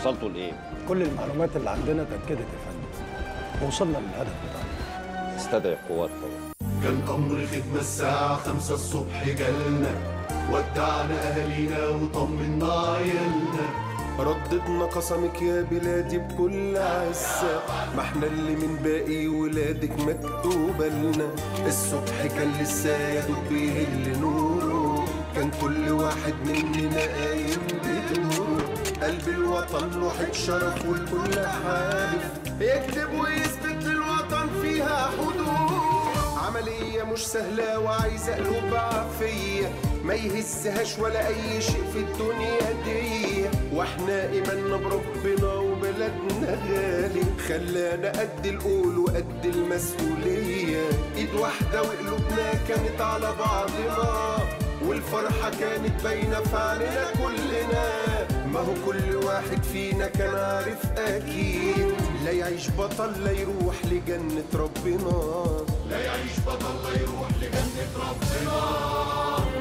وصلتوا لايه كل المعلومات اللي عندنا اتاكدت يا فندم وصلنا للهدف بتاعنا استدعي القوات طبعا كان أمر خدمة الساعة خمسة الصبح جالنا ودعنا أهالينا وطمنا عيالنا رددنا قسمك يا بلادي بكل عزة ما احنا اللي من باقي ولادك مكتوبة لنا الصبح كان لسه يا دوب بيهل نوره كان كل واحد مننا قايم بدوره قلب الوطن لوحة شرف والكل حالف يكتب ويثبت للوطن فيها حدود عملية مش سهلة وعايزة قلوب عافية ما يهزهاش ولا أي شيء في الدنيا دي واحنا إيماننا بربنا وبلدنا غالي خلانا قد القول وقد المسؤولية إيد واحدة وقلوبنا كانت على بعضنا والفرحة كانت باينة في عيننا كلنا ما هو كل واحد فينا كان عارف أكيد لا يعيش بطل لا يروح لجنة ربنا لا يعيش بطل لا يروح لجنة ربنا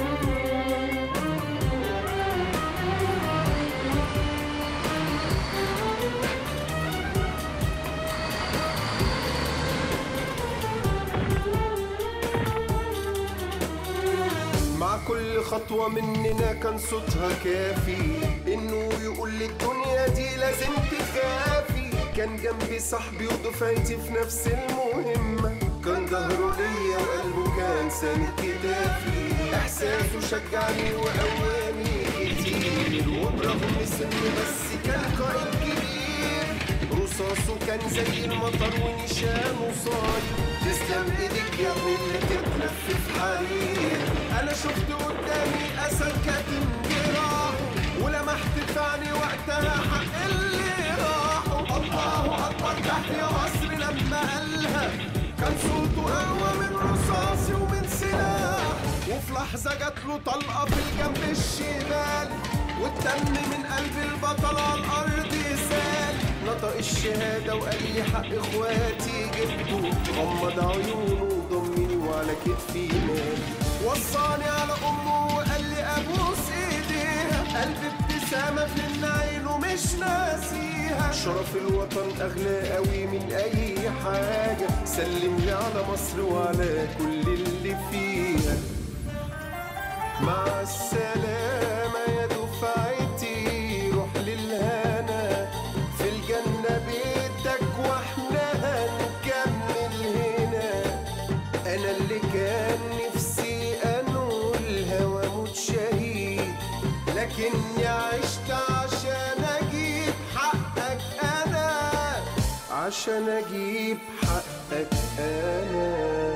مع كل خطوة مننا كان صوتها كافي إنه يقول للدنيا دي لازم تخافي كان جنبي صاحبي ودفعتي في نفس المهمة كان ظهره ليا وقلبه كان ساند كتافي إحساسه شجعني وقواني كتير وبرغم سن بس كان قائد كبير رصاصه كان زي المطر ونشانه صاير تسلم ايدك يا ابني اللي تتلفف حرير انا شفت قدامي اسد كاتم جراحه ولمحت في عيني وقتها حق اللي راحوا الله اكبر تحيا مصر لما قالها كان صوته اقوى من رصاصي ومن سلاح وفي لحظه جات له طلقه في الجنب الشمال والدم من قلب البطل على الارض سال نطق الشهاده وقال لي حق اخواتي جبته غمض عيونه وضمني وعلى كتفي نام وصاني على امه وقال لي ابوس ايديها قلب ابتسامه في عينه مش ناسيها شرف الوطن اغلى قوي من اي حاجه سلم لي على مصر وعلى كل اللي فيها مع السلامة يا دفعتي روح للهنا في الجنة بيتك واحنا هنكمل هنا أنا اللي كان نفسي أنولها وأموت شهيد لكني عشت عشان أجيب حقك أنا عشان أجيب حقك أنا